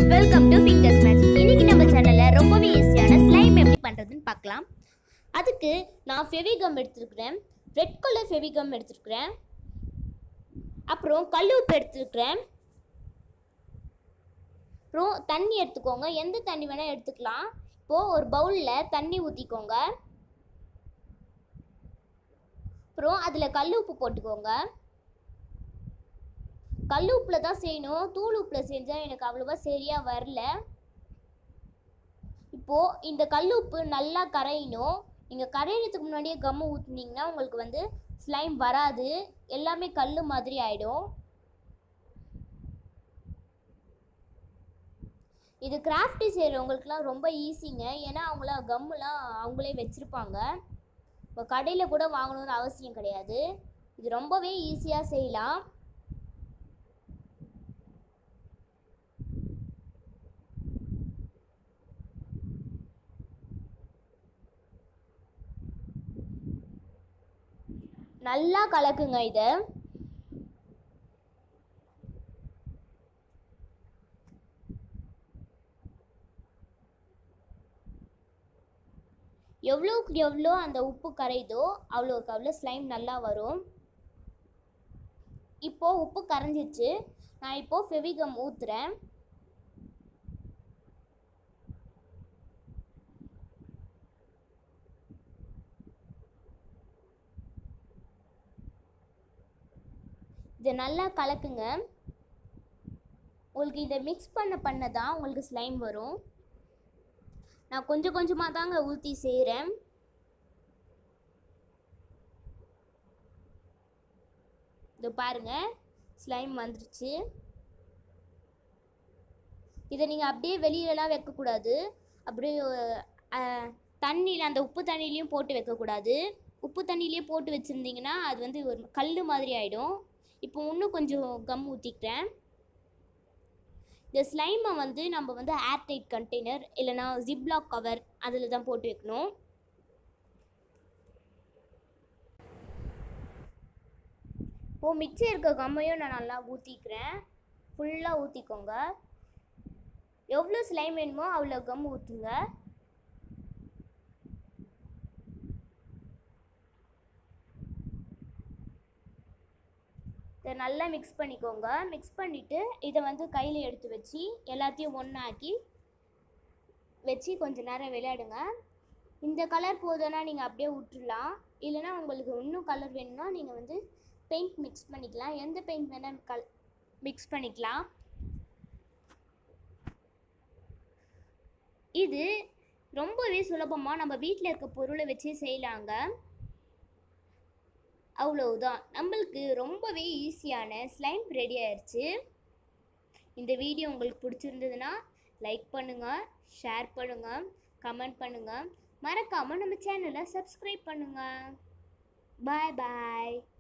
welcome to fingers magic இன்னைக்கு நம்ம சேனல்ல ரொம்பவே ஈஸியான ஸ்லைம் எப்படி பண்றதுன்னு பார்க்கலாம் அதுக்கு நான் ஃபெவிகம் எடுத்துருக்கிறேன் ரெட் கலர் ஃபெவிகம் எடுத்துருக்கிறேன் அப்புறம் கல் உப்பு எடுத்துருக்கிறேன் அப்புறம் தண்ணி எடுத்துக்கோங்க எந்த தண்ணி வேணால் எடுத்துக்கலாம் இப்போது ஒரு பவுலில் தண்ணி ஊற்றிக்கோங்க அப்புறம் அதில் கல் உப்பு போட்டுக்கோங்க கல் உப்பில் தான் செய்யணும் தூள் உப்பில் செஞ்சால் எனக்கு அவ்வளோவா சரியாக வரல இப்போது இந்த கல் உப்பு நல்லா கரையணும் நீங்கள் கரையிறதுக்கு முன்னாடியே கம்மு ஊற்றுனீங்கன்னா உங்களுக்கு வந்து ஸ்லைம் வராது எல்லாமே கல் மாதிரி ஆகிடும் இது கிராஃப்டி செய்கிறவங்களுக்குலாம் ரொம்ப ஈஸிங்க ஏன்னா அவங்களாம் கம்முலாம் அவங்களே வச்சுருப்பாங்க இப்போ கடையில் கூட வாங்கணும்னு அவசியம் கிடையாது இது ரொம்பவே ஈஸியாக செய்யலாம் நல்லா கலக்குங்க இதை எவ்வளோக்கு எவ்வளோ அந்த உப்பு கரையுதோ அவ்வளோக்கு அவ்வளோ ஸ்லைம் நல்லா வரும் இப்போது உப்பு கரைஞ்சிச்சு நான் இப்போது ஃபெவிகம் ஊற்றுறேன் இதை நல்லா கலக்குங்க உங்களுக்கு இதை மிக்ஸ் பண்ண பண்ண தான் உங்களுக்கு ஸ்லைம் வரும் நான் கொஞ்சம் கொஞ்சமாக தாங்க ஊற்றி செய்கிறேன் இது பாருங்க ஸ்லைம் வந்துருச்சு இதை நீங்கள் அப்படியே வெளியிலலாம் வைக்கக்கூடாது அப்படியே அஹ், தண்ணியில் அந்த உப்பு தண்ணிலையும் போட்டு வைக்கக்கூடாது உப்பு தண்ணியிலே போட்டு வச்சுருந்தீங்கன்னா அது வந்து ஒரு கல் மாதிரி ஆகிடும் இப்போ இன்னும் கொஞ்சம் கம் ஊற்றிக்கிறேன் இந்த ஸ்லைமை வந்து நம்ம வந்து ஏர்டைட் கண்டெய்னர் இல்லைனா ஜிப்லாக் கவர் அதில் தான் போட்டு வைக்கணும் இப்போது மிச்சம் இருக்க கம்மையும் நான் நல்லா ஊற்றிக்கிறேன் ஃபுல்லாக ஊற்றிக்கோங்க எவ்வளோ ஸ்லைம் வேணுமோ அவ்வளோ கம் ஊற்றுங்க இதை நல்லா மிக்ஸ் பண்ணிக்கோங்க மிக்ஸ் பண்ணிவிட்டு இதை வந்து கையில் எடுத்து வச்சு எல்லாத்தையும் ஒன்றாக்கி வச்சு கொஞ்ச நேரம் விளையாடுங்க இந்த கலர் போதும்னா நீங்கள் அப்படியே விட்டுடலாம் இல்லைனா உங்களுக்கு இன்னும் கலர் வேணும்னா நீங்கள் வந்து பெயிண்ட் மிக்ஸ் பண்ணிக்கலாம் எந்த பெயிண்ட் வேணால் கல் மிக்ஸ் பண்ணிக்கலாம் இது ரொம்பவே சுலபமாக நம்ம வீட்டில் இருக்க பொருளை வச்சு செய்யலாங்க அவ்வளவுதான் நம்மளுக்கு ரொம்பவே ஈஸியான ஸ்லைம் ரெடி ஆயிடுச்சு இந்த வீடியோ உங்களுக்கு பிடிச்சிருந்ததுன்னா லைக் பண்ணுங்கள் ஷேர் பண்ணுங்கள் கமெண்ட் பண்ணுங்கள் மறக்காமல் நம்ம சேனலை சப்ஸ்கிரைப் பண்ணுங்கள் பாய் பாய்